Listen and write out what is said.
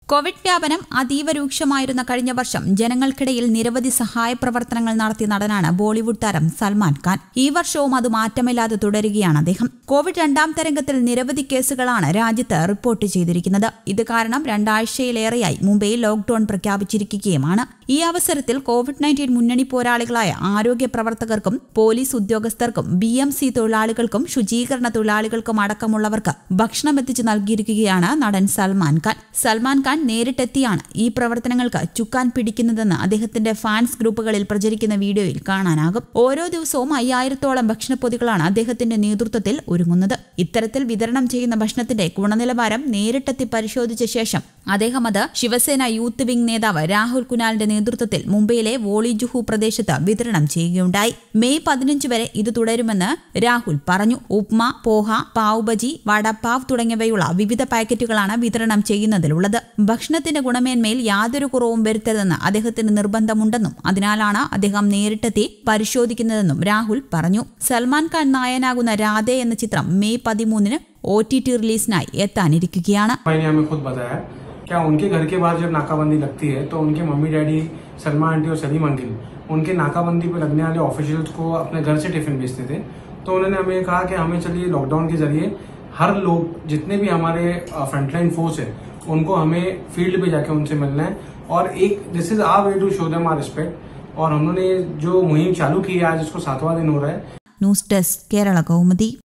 Covid വ്യാപനം അതീവ രൂക്ഷമായിരുന്ന കഴിഞ്ഞ വർഷം ജനങ്ങൾക്കിടയിൽ നിരവധി സഹായ പ്രവർത്തനങ്ങൾ നടത്തിയ നടനാണ് ബോളിവുഡ് താരം സൽമാൻ ഖാൻ ഈ വർഷവും അത് മാറ്റമില്ലാതെ തുടരുകയാണ് അദ്ദേഹം കോവിഡ് രണ്ടാം തരംഗത്തിൽ നിരവധി കേസുകളാണ് രാജ്യത്ത് റിപ്പോർട്ട് ചെയ്തിരിക്കുന്നത് ഇത് കാരണം രണ്ടാഴ്ചയിലേറെയായി മുംബൈയിൽ ലോക്ഡൌൺ പ്രഖ്യാപിച്ചിരിക്കുകയുമാണ് ഈ അവസരത്തിൽ കോവിഡ് നയൻറ്റീൻ മുന്നണി പോരാളികളായ ആരോഗ്യ പ്രവർത്തകർക്കും പോലീസ് ഉദ്യോഗസ്ഥർക്കും ബി എം സി തൊഴിലാളികൾക്കും ശുചീകരണ തൊഴിലാളികൾക്കും അടക്കമുള്ളവർക്ക് ഭക്ഷണം എത്തിച്ചു നൽകിയിരിക്കുകയാണ് നടൻ സൽമാൻ ഖാൻ സൽമാൻ ഖാൻ നേരിട്ടെത്തിയാണ് ഈ പ്രവർത്തനങ്ങൾക്ക് ചുക്കാൻ പിടിക്കുന്നതെന്ന് അദ്ദേഹത്തിന്റെ ഫാൻസ് ഗ്രൂപ്പുകളിൽ പ്രചരിക്കുന്ന വീഡിയോയിൽ കാണാനാകും ഓരോ ദിവസവും അയ്യായിരത്തോളം ഭക്ഷണപ്പൊതികളാണ് അദ്ദേഹത്തിന്റെ നേതൃത്വത്തിൽ ഒരുങ്ങുന്നത് ഇത്തരത്തിൽ വിതരണം ചെയ്യുന്ന ഭക്ഷണത്തിന്റെ ഗുണനിലവാരം നേരിട്ടെത്തി പരിശോധിച്ച ശേഷം അദ്ദേഹം അത് ശിവസേന യൂത്ത് വിംഗ് നേതാവ് രാഹുൽ കുനാലിന്റെ നേതൃത്വത്തിൽ മുംബൈയിലെ വോളി ജുഹു പ്രദേശത്ത് വിതരണം ചെയ്യുകയുണ്ടായി മെയ് പതിനഞ്ച് വരെ ഇത് തുടരുമെന്ന് രാഹുൽ പറഞ്ഞു ഉപ്മ പോഹ പാവ് ബജി വടപ്പാവ് തുടങ്ങിയവയുള്ള വിവിധ പാക്കറ്റുകളാണ് വിതരണം ചെയ്യുന്നതിലുള്ളത് ഭക്ഷണത്തിന്റെ ഗുണമേന്മയിൽ യാതൊരു കുറവും വരുത്തരുതെന്ന് അദ്ദേഹത്തിന് നിർബന്ധമുണ്ടെന്നും അതിനാലാണ് അദ്ദേഹം നേരിട്ടെത്തി പരിശോധിക്കുന്നതെന്നും രാഹുൽ പറഞ്ഞു സൽമാൻ ഖാൻ നായനാകുന്ന രാധെ എന്ന ചിത്രം മെയ് പതിമൂന്നിന് ഒ ടി ടി റിലീസിനായി എത്താനിരിക്കുകയാണ് भाई ने हमें खुद बताया क्या उनके घर के बाहर जब नाकाबंदी लगती है तो उनके मम्मी डैडी सलमा आंटी और सलीम अंकिल उनके नाकाबंदी पे लगने वाले ऑफिशियल्स को अपने घर से टिफिन भेजते थे तो उन्होंने हमें कहा कि हमें चलिए लॉकडाउन के जरिए हर लोग जितने भी हमारे फ्रंटलाइन फोर्स है उनको हमें फील्ड पे जाके उनसे मिलना है और एक this is our way to show them our respect और उन्होंने जो मुहिम चालू की है आज इसको सातवां दिन हो रहा है ന്യൂസ് ഡെസ്ക് കേരള കൗമുദി